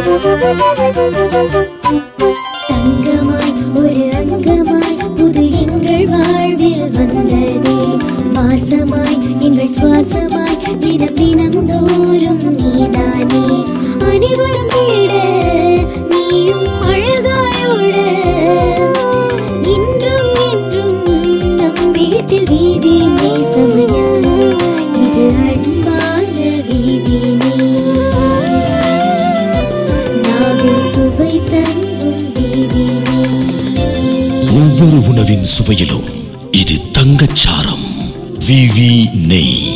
தங்கமாய் ஒரு அங்கமாய் புது எங்கள் வாழ்வில் வந்ததே வாசமாய் எங்கள் சுவாசமாய் தினம் தினம் தோறும் நீதானே அனைவரும் தேட நீயும் அழகாயோட இன்றும் என்றும் நம் வீட்டில் வீதி நேசமயம் இது அன்பான வீதினே நாவில் சுவை தங்கும் வீதினே ஒவ்வொரு உணவின் சுவையிலும் இது தங்கச்சாரம் விவி நெய்